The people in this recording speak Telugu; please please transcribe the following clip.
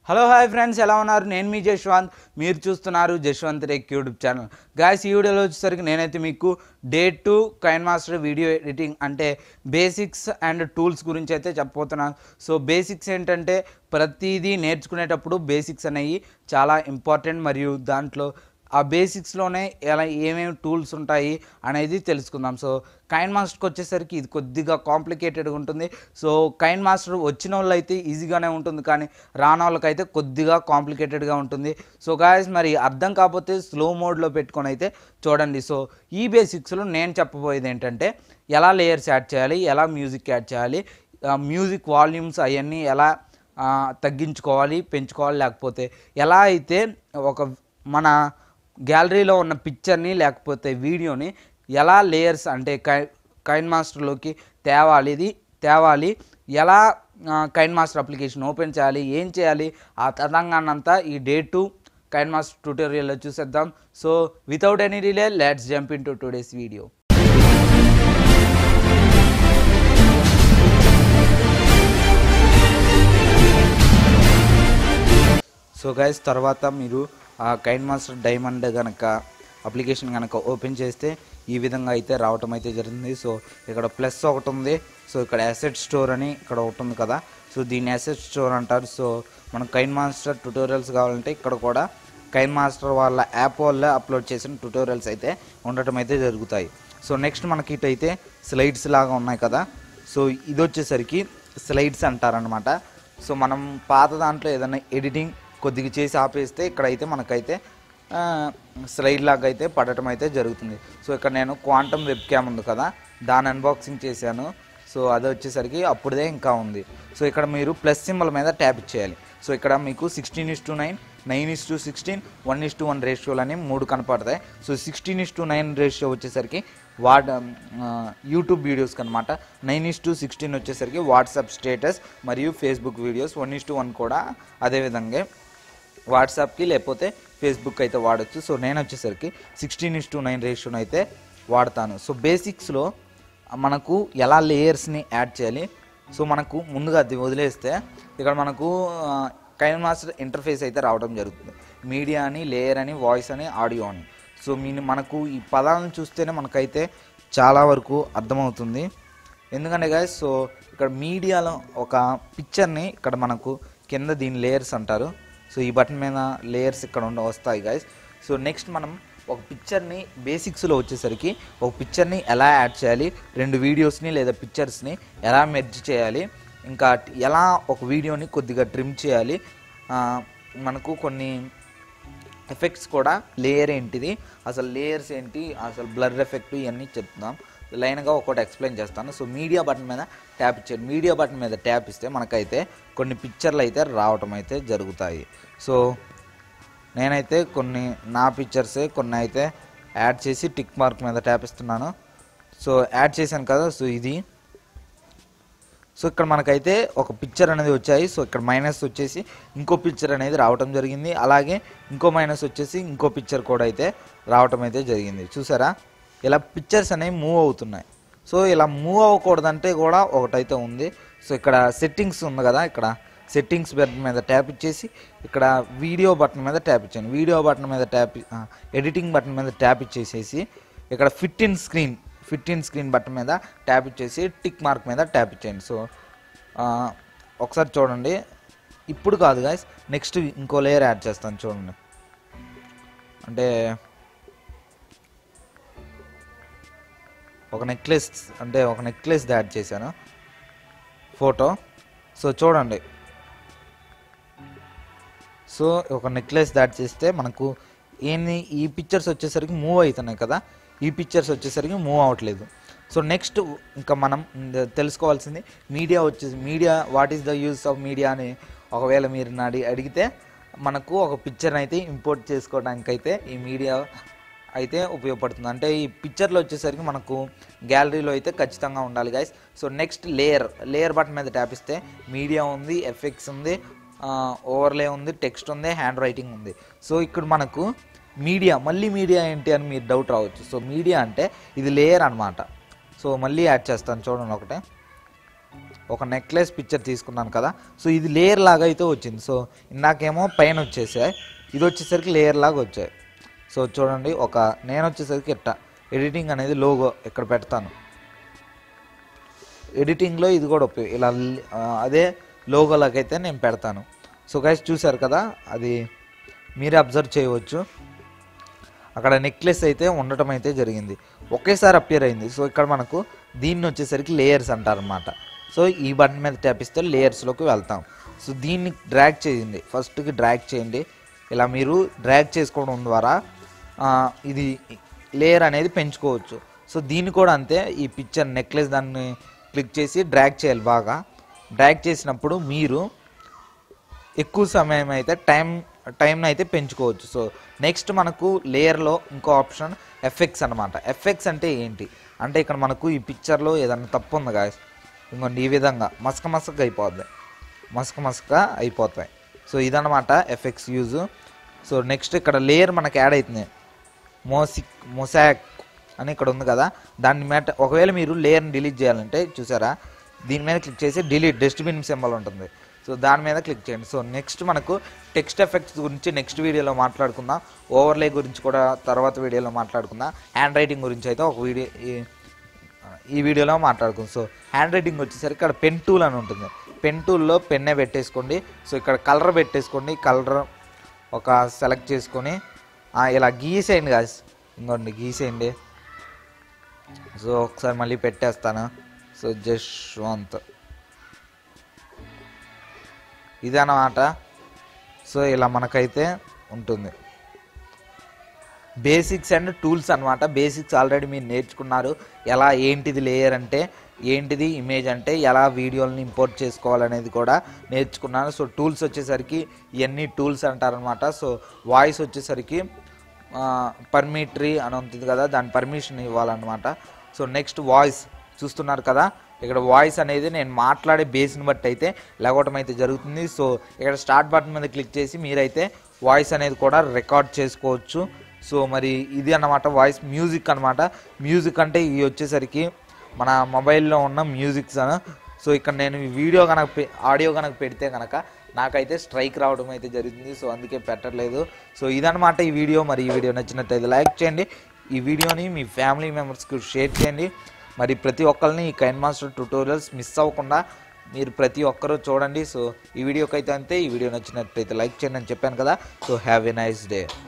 హలో హాయ్ ఫ్రెండ్స్ ఎలా ఉన్నారు నేను మీ జశ్వంత్ మీరు చూస్తున్నారు Jashwanth tech YouTube channel guys ఈ వీడియోలో వచ్చేసరికి నేనైతే మీకు day to KineMaster video editing అంటే బేసిక్స్ అండ్ టూల్స్ గురించి అయితే చెప్పబోతున్నాను సో బేసిక్స్ ఏంటంటే ప్రతిదీ నేర్చుకునేటప్పుడు బేసిక్స్ అనేవి చాలా ఇంపార్టెంట్ మరియు దాంట్లో ఆ బేసిక్స్లోనే ఎలా ఏమేమి టూల్స్ ఉంటాయి అనేది తెలుసుకుందాం సో కైన్ మాస్టర్కి వచ్చేసరికి ఇది కొద్దిగా కాంప్లికేటెడ్గా ఉంటుంది సో కైన్ మాస్టర్ వచ్చిన వాళ్ళు అయితే ఈజీగానే ఉంటుంది కానీ రాని వాళ్ళకైతే కొద్దిగా కాంప్లికేటెడ్గా ఉంటుంది సో గాయస్ మరి అర్థం కాకపోతే స్లో మోడ్లో పెట్టుకొని అయితే చూడండి సో ఈ బేసిక్స్లో నేను చెప్పబోయేది ఏంటంటే ఎలా లేయర్స్ యాడ్ చేయాలి ఎలా మ్యూజిక్ యాడ్ చేయాలి మ్యూజిక్ వాల్యూమ్స్ అవన్నీ ఎలా ఆ, తగ్గించుకోవాలి పెంచుకోవాలి లేకపోతే ఎలా అయితే ఒక మన గ్యాలరీలో ఉన్న పిక్చర్ని లేకపోతే వీడియోని ఎలా లేయర్స్ అంటే కై కైన్ మాస్టర్లోకి తేవాలి ఇది తేవాలి ఎలా ఆ, కైన్ మాస్టర్ అప్లికేషన్ ఓపెన్ చేయాలి ఏం చేయాలి ఆ తదంగానంతా ఈ డే టు కైన్ మాస్టర్ ట్యూటోరియల్లో చూసేద్దాం so without any delay let's jump into today's video so guys తర్వాత మీరు ఆ కైన్ మాస్టర్ డైమండ్ కనుక అప్లికేషన్ కనుక ఓపెన్ చేస్తే ఈ విధంగా అయితే రావటం అయితే జరిగింది సో ఇక్కడ ప్లస్ ఒకటి ఉంది సో ఇక్కడ అసెట్ స్టోర్ అని ఇక్కడ ఒకటి ఉంది కదా సో దీన్ని అసెట్ స్టోర్ అంటారు సో మనం కైన్ మాస్టర్ ట్యూటోరియల్స్ కావాలంటే ఇక్కడ కూడా కైన్ మాస్టర్ వాళ్ళ యాప్ వల్ల అప్లోడ్ చేసిన ట్యూటోరియల్స్ అయితే ఉండటం అయితే జరుగుతాయి సో నెక్స్ట్ మనకి ఇటైతే స్లైడ్స్ లాగా ఉన్నాయి కదా సో ఇది వచ్చేసరికి స్లైడ్స్ అంటారనమాట సో మనం పాత దాంట్లో ఏదైనా ఎడిటింగ్ కొద్దిగా చేసి ఆపేస్తే ఇక్కడైతే మనకైతే ఆ, స్లైడ్ లాగా అయితే పడటం అయితే జరుగుతుంది సో ఇక్కడ నేను క్వాంటమ్ వెబ్ క్యామ్ ఉంది కదా దాని అన్బాక్సింగ్ చేశాను సో అది వచ్చేసరికి అప్పుడుదే ఇంకా ఉంది సో ఇక్కడ మీరు ప్లస్ సింబల్ మీద ట్యాప్ చేయాలి సో ఇక్కడ మీకు sixteen is to nine nine is to sixteen one is to one రేషియోలు అని మూడు కనపడతాయి so sixteen is to nine ratio వచ్చేసరికి వాట్ యూట్యూబ్ వీడియోస్కి అనమాట నైన్ ఇస్ టు సిక్స్టీన్ వచ్చేసరికి వాట్సాప్ స్టేటస్ మరియు Facebook videos one is to one కూడా అదేవిధంగా వాట్సాప్కి లేకపోతే ఫేస్బుక్ అయితే వాడచ్చు సో నేను వచ్చేసరికి సిక్స్టీన్ ఇస్ టు నైన్ రేషియోని అయితే వాడతాను సో బేసిక్స్లో మనకు ఎలా లేయర్స్ని యాడ్ చేయాలి సో మనకు ముందుగా అది వదిలేస్తే ఇక్కడ మనకు కైన్ మాస్టర్ ఇంటర్ఫేస్ అయితే రావడం జరుగుతుంది మీడియా అని లేయర్ అని వాయిస్ అని ఆడియో అని సో మీ మనకు ఈ పదాలను చూస్తేనే మనకైతే చాలా వరకు అర్థమవుతుంది ఎందుకంటే గాయస్ సో ఇక్కడ మీడియాలో ఒక పిక్చర్ని ఇక్కడ మనకు కింద దీని లేయర్స్ అంటారు సో ఈ బటన్ మీద లేయర్స్ ఇక్కడ ఉండ వస్తాయి గాయస్ సో నెక్స్ట్ మనం ఒక పిక్చర్ని బేసిక్స్లో వచ్చేసరికి ఒక పిక్చర్ని ఎలా యాడ్ చేయాలి రెండు వీడియోస్ని లేదా పిక్చర్స్ని ఎలా మెర్జ్ చేయాలి ఇంకా ఎలా ఒక వీడియోని కొద్దిగా ట్రిమ్ చేయాలి ఆ, మనకు కొన్ని ఎఫెక్ట్స్ కూడా లేయర్ ఏంటిది అసలు లేయర్స్ ఏంటి అసలు బ్లర్ ఎఫెక్ట్ ఇవన్నీ చెప్తున్నాం లైన్గా ఒక్కొక్కటి ఎక్స్ప్లెయిన్ చేస్తాను సో మీడియా బటన్ మీద ట్యాప్ ఇచ్చారు మీడియా బటన్ మీద ట్యాప్ ఇస్తే మనకైతే కొన్ని పిక్చర్లు అయితే రావటం అయితే జరుగుతాయి సో నేనైతే కొన్ని నా పిక్చర్సే కొన్ని అయితే యాడ్ చేసి టిక్ మార్క్ మీద ట్యాప్ ఇస్తున్నాను సో యాడ్ చేశాను కదా సో ఇది సో ఇక్కడ మనకైతే ఒక పిక్చర్ అనేది వచ్చాయి సో ఇక్కడ మైనస్ వచ్చేసి ఇంకో పిక్చర్ అనేది రావటం జరిగింది అలాగే ఇంకో మైనస్ వచ్చేసి ఇంకో పిక్చర్ కూడా అయితే రావటం అయితే జరిగింది చూసారా ఇలా పిక్చర్స్ అనేవి మూవ్ అవుతున్నాయి సో ఇలా మూవ్ అవ్వకూడదంటే కూడా ఒకటైతే ఉంది సో ఇక్కడ సెట్టింగ్స్ ఉంది కదా ఇక్కడ సెట్టింగ్స్ బటన్ మీద ట్యాప్ ఇచ్చేసి ఇక్కడ వీడియో బటన్ మీద ట్యాప్ ఇచ్చాను వీడియో బటన్ మీద ట్యాప్ ఎడిటింగ్ బటన్ మీద ట్యాప్ ఇచ్చేసేసి ఇక్కడ fit in screen fit in screen button మీద ట్యాప్ ఇచ్చేసి టిక్ మార్క్ మీద ట్యాప్ ఇచ్చేయండి సో ఆ, ఒకసారి చూడండి ఇప్పుడు కాదు గాయస్ నెక్స్ట్ ఇంకో లేయర్ యాడ్ చేస్తాను చూడండి అంటే ఒక నెక్లెస్ అంటే ఒక నెక్లెస్ యాడ్ చేశాను ఫోటో సో చూడండి సో ఒక నెక్లెస్ యాడ్ చేస్తే మనకు ఏంది ఈ పిక్చర్స్ వచ్చేసరికి మూవ్ అవుతున్నాయి కదా ఈ పిక్చర్స్ వచ్చేసరికి మూవ్ అవ్వట్లేదు సో నెక్స్ట్ ఇంకా మనం ఇంద- తెలుసుకోవాల్సింది మీడియా వచ్చేసి media what is the use of media అని ఒకవేళ మీరు నాడి అడిగితే మనకు ఒక పిక్చర్ అయితే ఇంపోర్ట్ చేసుకోవడానికి అయితే ఈ మీడియా అయితే ఉపయోగపడుతుంది అంటే ఈ పిక్చర్లో వచ్చేసరికి మనకు గ్యాలరీలో అయితే ఖచ్చితంగా ఉండాలి guys so next layer layer button మీద ట్యాప్ ఇస్తే మీడియా ఉంది ఎఫెక్ట్స్ ఉంది ఓవర్లే ఉంది టెక్స్ట్ ఉంది హ్యాండ్ రైటింగ్ ఉంది సో ఇక్కడ మనకు మీడియా మళ్ళీ మీడియా ఏంటి అని మీరు డౌట్ రావచ్చు సో మీడియా అంటే ఇది లేయర్ అనమాట సో మళ్ళీ యాడ్ చేస్తాను చూడండి ఒకటే ఒక నెక్లెస్ పిక్చర్ తీసుకున్నాను కదా సో ఇది లేయర్ లాగా అయితే వచ్చింది సో ఇందాకేమో పైన వచ్చేసాయి ఇది వచ్చేసరికి లేయర్ లాగా వచ్చాయి సో చూడండి ఒక నేను వచ్చేసరికి ఇట్ట ఎడిటింగ్ అనేది లోగో ఇక్కడ పెడతాను ఎడిటింగ్లో ఇది కూడా ఉపయోగ ఇలా లి- ఆ, అదే లోగోలాగా అయితే నేను పెడతాను సో గైస్ చూసారు కదా అది మీరే అబ్జర్వ్ చేయవచ్చు అక్కడ నెక్లెస్ అయితే ఉండటం అయితే జరిగింది ఒకేసారి అపియర్ అయింది సో ఇక్కడ మనకు దీన్ని వచ్చేసరికి లేయర్స్ అంటారనమాట సో ఈ బటన్ మీద ట్యాప్ ఇస్తే లేయర్స్లోకి వెళ్తాం సో దీన్ని డ్రాగ్ చేయండి ఫస్ట్కి డ్రాగ్ చేయండి ఇలా మీరు డ్రాగ్ చేసుకోవడం ద్వారా ఆ, ఇది లేయర్ అనేది పెంచుకోవచ్చు సో దీన్ని కూడా అంతే ఈ పిక్చర్ నెక్లెస్ దాన్ని క్లిక్ చేసి డ్రాగ్ చేయాలి బాగా డ్రాగ్ చేసినప్పుడు మీరు ఎక్కువ సమయం అయితే టైం టైంని అయితే పెంచుకోవచ్చు సో నెక్స్ట్ మనకు లేయర్లో ఇంకో ఆప్షన్ ఎఫెక్ట్స్ అనమాట ఎఫెక్ట్స్ అంటే ఏంటి అంటే ఇక్కడ మనకు ఈ పిక్చర్లో ఏదైనా తప్పు ఉంది గాయస్ ఇంకోండి ఈ విధంగా మసక మసక అయిపోద్ది మసక మసక అయిపోతాయి సో ఇదన్నమాట ఎఫెక్ట్స్ యూజ్ సో నెక్స్ట్ ఇక్కడ లేయర్ మనకి యాడ్ అవుతుంది మోసిక్ మొసాక్ అని ఇక్కడ ఉంది కదా దాన్ని మీద ఒకవేళ మీరు లేయర్ని డిలీట్ చేయాలంటే చూసారా దీని మీద క్లిక్ చేసి డిలీట్ డస్ట్బిన్ సింబల్ ఉంటుంది సో దాని మీద క్లిక్ చేయండి సో నెక్స్ట్ మనకు టెక్స్ట్ ఎఫెక్ట్స్ గురించి నెక్స్ట్ వీడియోలో మాట్లాడుకుందాం ఓవర్లే గురించి కూడా తర్వాత వీడియోలో మాట్లాడుకుందాం హ్యాండ్ రైటింగ్ గురించి అయితే ఒక వీడియో ఈ- ఈ వీడియోలో మాట్లాడుకుందాం సో హ్యాండ్ రైటింగ్ వచ్చేసరికి ఇక్కడ పెన్ టూల్ అని ఉంటుంది పెన్ టూల్లో పెన్నే పెట్టేసుకోండి సో ఇక్కడ కలర్ పెట్టేసుకోండి కలర్ ఒక సెలెక్ట్ చేసుకొని ఆ, ఇలా గీసేయండి కాదు ఇంకోండి గీసేయండి సో ఒకసారి మళ్ళీ పెట్టేస్తాను సో జశ్వంత్ ఇదన్నమాట సో ఇలా మనకైతే ఉంటుంది బేసిక్స్ అండ్ టూల్స్ అన్నమాట బేసిక్స్ ఆల్రెడీ మీరు నేర్చుకున్నారు ఎలా ఏంటిది లేయర్ అంటే ఏంటిది ఇమేజ్ అంటే ఎలా వీడియోని ఇంపోర్ట్ చేసుకోవాలనేది కూడా నేర్చుకున్నాను సో టూల్స్ వచ్చేసరికి ఇవన్నీ టూల్స్ అంటారనమాట సో వాయిస్ వచ్చేసరికి పర్మిటరీ అని ఉంటుంది కదా దాని పర్మిషన్ ఇవ్వాలన్నమాట సో నెక్స్ట్ వాయిస్ చూస్తున్నారు కదా ఇక్కడ వాయిస్ అనేది నేను మాట్లాడే బేస్ని బట్టి అయితే లెగవటం అయితే జరుగుతుంది సో ఇక్కడ స్టార్ట్ బటన్ మీద క్లిక్ చేసి మీరైతే వాయిస్ అనేది కూడా రికార్డ్ చేసుకోవచ్చు సో మరి ఇది అన్నమాట వాయిస్ మ్యూజిక్ అన్నమాట మ్యూజిక్ అంటే ఇవి వచ్చేసరికి మన మొబైల్లో ఉన్న మ్యూజిక్స్ అన సో ఇక్కడ నేను ఈ వీడియో కనుక పె- ఆడియో కనుక పెడితే కనుక నాకైతే స్ట్రైక్ రావడం అయితే జరుగుతుంది సో అందుకే పెట్టట్లేదు సో ఇదన్నమాట ఈ వీడియో మరి ఈ వీడియో నచ్చినట్టయితే లైక్ చేయండి ఈ వీడియోని మీ ఫ్యామిలీ మెంబర్స్కి షేర్ చేయండి మరి ప్రతి ఒక్కరిని ఈ కైన్ మాస్టర్ ట్యూటోరియల్స్ మిస్ అవ్వకుండా మీరు ప్రతి ఒక్కరూ చూడండి సో ఈ వీడియోకి అయితే అంతే ఈ వీడియో నచ్చినట్టయితే లైక్ చేయండి అని చెప్పాను కదా so have a nice day